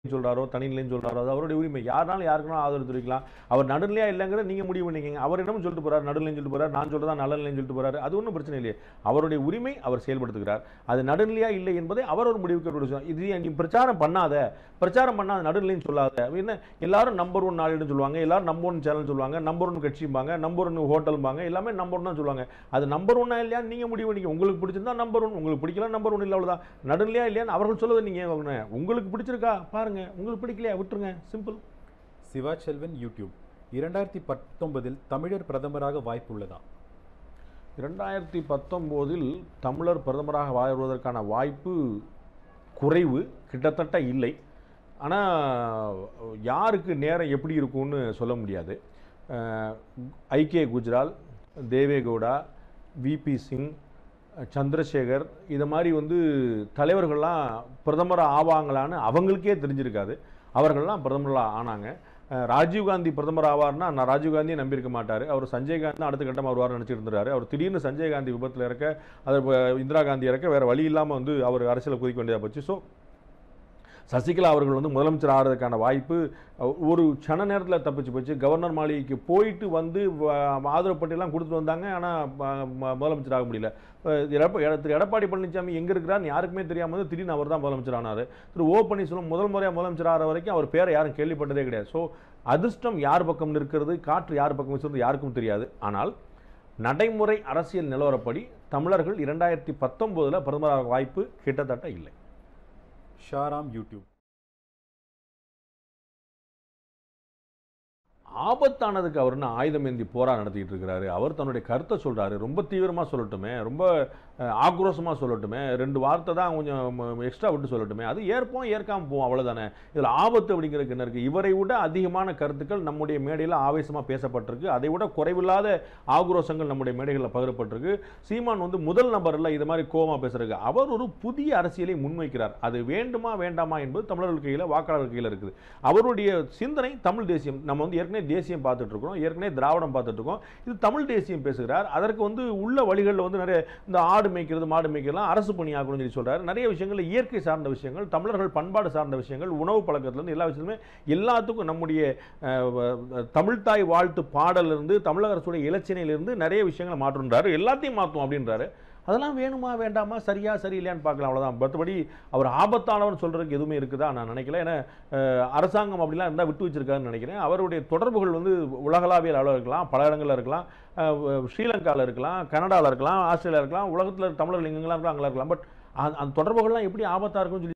சொல்றாரோ தனிநிலைன்னு சொல்றாரோ அது அவருடைய உரிமை யாருனாலும் யாருக்குனாலும் ஆதரவு தெரிவிக்கலாம் அவர் நடுநிலையா இல்லைங்கிறத நீங்க முடிவு பண்ணிக்கங்க அவர் என்னமோ சொல்லிட்டு போறாரு நடுநிலைன்னு சொல்லிட்டு போறாரு நான் சொல்றதா நல்லநிலைன்னு சொல்லிட்டு போறாரு அது ஒன்றும் பிரச்சனை இல்லையே அவருடைய உரிமை அவர் செயல்படுத்துகிறார் அது நடுநிலையா இல்லை என்பதை அவர் ஒரு முடிவுக்கு எடுக்கணும். இது நீ பிரச்சாரம் பண்ணாத பிரச்சாரம் பண்ணாத நடுநிலைன்னு சொல்லாத என்ன எல்லாரும் நம்பர் ஒன் நாளிடம் சொல்லுவாங்க எல்லாரும் நம்பர் ஒன் சேனல் சொல்லுவாங்க நம்பர் ஒன் கட்சிம்பாங்க நம்பர் ஒன் ஹோட்டல்பாங்க எல்லாமே நம்பர் ஒன் தான் சொல்லுவாங்க அது நம்பர் ஒன்னா இல்லையான்னு நீங்க முடிவு பண்ணிக்க உங்களுக்கு பிடிச்சிருந்தா நம்பர் ஒன் உங்களுக்கு பிடிக்கல நம்பர் ஒன் இல்லை அவ்வளவுதான் நடுநிலையா இல்லையான்னு அவர்கள் சொல்லுவதை நீங்க ஏன் வாங்கணும்? உங்களுக்கு பிடிச்சிருக்கா பாருங்க உங்களுக்கு பிடிக்கலையா விட்டுருங்க சிம்பிள் சிவா செல்வன் யூடியூப் இரண்டாயிரத்தி பத்தொன்பதில் தமிழர் பிரதமராக வாய்ப்புள்ளதா இரண்டாயிரத்தி பத்தொம்போதில் தமிழர் பிரதமராக வாழ்வதற்கான வாய்ப்பு குறைவு கிட்டத்தட்ட இல்லை ஆனால் யாருக்கு நேரம் எப்படி இருக்கும்னு சொல்ல முடியாது அஹ், ஐகே குஜ்ரால் தேவேகவுடா விபி சிங் சந்திரசேகர் இது மாதிரி வந்து தலைவர்கள்லாம் பிரதமராக ஆவாங்களான்னு அவங்களுக்கே தெரிஞ்சிருக்காது அவர்கள்லாம் பிரதமராக ஆனாங்க அஹ் ராஜீவ்காந்தி பிரதமர் ஆவார்னா நான் ராஜீவ்காந்தியை நம்பியிருக்க மாட்டார் அவர் சஞ்சய் காந்தி தான் அடுத்த கட்டம் வருவார்னு நினச்சிட்டு இருந்தாரு அவர் திடீர்னு சஞ்சய் காந்தி விபத்தில் இறக்க அது இப்ப இந்திரா காந்தி இறக்க வேறு வழி இல்லாமல் வந்து அவர் அரசியலை குதிக்க வேண்டியதாக போச்சு ஸோ சசிகலா அவர்கள் வந்து முதலமைச்சர் ஆகிறதுக்கான வாய்ப்பு அஹ், ஒரு சன நேரத்தில் தப்பிச்சு போச்சு கவர்னர் மாளிகைக்கு போயிட்டு வந்து வ- ஆதரவு பட்டியலாம் கொடுத்துட்டு வந்தாங்க ஆனால் முதலமைச்சர் ஆக முடியல அஹ், எடப்ப எட- திரு எடப்பாடி பழனிசாமி எங்கே இருக்கிறான்னு யாருக்குமே தெரியாமல் வந்து திடீர்னு அவர் தான் முதலமைச்சர் ஆனார் திரு ஓ பன்னீர்செல்வம் முதல் முறையாக முதலமைச்சர் ஆகிற வரைக்கும் அவர் பேரை யாரும் கேள்விப்பட்டதே கிடையாது ஸோ அதிர்ஷ்டம் யார் பக்கம் நிற்கிறது காற்று யார் பக்கம் வீசுறது யாருக்கும் தெரியாது ஆனால் நடைமுறை அரசியல் நிலவரப்படி தமிழர்கள் இரண்டாயிரத்தி பத்தொம்போதில் பிரதமராக வாய்ப்பு கிட்டத்தட்ட இல்லை ஷாராம் யூடியூப் ஆபத்தானதுக்கு அவர் என்ன ஆயுதம் ஏந்தி போரா நடத்திட்டு இருக்கிறாரு அவர் தன்னுடைய கருத்தை சொல்றாரு ரொம்ப தீவிரமா சொல்லட்டுமே ரொம்ப அஹ், ஆக்ரோஷமா சொல்லட்டுமே ரெண்டு வார்த்தை தான் கொஞ்சம் எக்ஸ்ட்ரா விட்டு சொல்லட்டுமே அது ஏற்போம் ஏற்காம போவோம் அவ்வளவுதானே இதுல ஆபத்து அப்படிங்கிறதுக்கு என்ன இருக்கு இவரை விட அதிகமான கருத்துக்கள் நம்முடைய மேடையில் ஆவேசமா பேசப்பட்டிருக்கு அதை விட குறைவில்லாத ஆக்ரோஷங்கள் நம்முடைய மேடைகளில் பகிரப்பட்டிருக்கு சீமான் வந்து முதல் நபர்ல இது மாதிரி கோவமா பேசுறதுக்கு அவர் ஒரு புதிய அரசியலை முன்வைக்கிறார் அது வேண்டுமா வேண்டாமா என்பது தமிழர்கள் கையில் வாக்காளர்கள் கையில் இருக்குது அவருடைய சிந்தனை தமிழ் தேசியம் நம்ம வந்து ஏற்கனவே தேசியம் பார்த்துட்டு இருக்கோம் ஏற்கனவே திராவிடம் பார்த்துட்டு இருக்கோம் இது தமிழ் தேசியம் பேசுகிறார் அதற்கு வந்து உள்ள வழிகளில் வந்து நிறைய இந்த ஆடு மேய்க்கிறது மாடு மேய்க்கிறதுலாம் அரசு பணியாகணும்னு சொல்லி சொல்றாரு நிறைய விஷயங்கள் இயற்கை சார்ந்த விஷயங்கள் தமிழர்கள் பண்பாடு சார்ந்த விஷயங்கள் உணவு பழக்கத்திலிருந்து எல்லா விஷயத்துமே எல்லாத்துக்கும் நம்முடைய அஹ், வ- தமிழ்தாய் வாழ்த்து பாடலிருந்து தமிழக அரசுடைய இலச்சினையிலிருந்து நிறைய விஷயங்களை மாற்றுன்றாரு எல்லாத்தையும் மாற்றும் அப்படின்றாரு அதெல்லாம் வேணுமா வேண்டாமா சரியா சரியில்லையான்னு பார்க்கலாம் அவ்வளவுதான் மற்றபடி அவர் ஆபத்தானவன் சொல்றதுக்கு எதுவுமே இருக்குதா நான் நினைக்கல ஏன்னா அஹ், அரசாங்கம் அப்படிலாம் இருந்தால் விட்டு வச்சிருக்காருன்னு நினைக்கிறேன் அவருடைய தொடர்புகள் வந்து உலகளாவிய அளவில் இருக்கலாம் பல இடங்கள்ல இருக்கலாம் அஹ், ஸ்ரீலங்காவில் இருக்கலாம் கனடாவில் இருக்கலாம் ஆஸ்திரேலியா இருக்கலாம் உலகத்தில் தமிழர்கள் எங்கெங்கெல்லாம் இருக்கலாம் அங்கெல்லாம் இருக்கலாம் பட் அந்த தொடர்புகள்லாம் எப்படி ஆபத்தாக இருக்கும்னு சொல்லி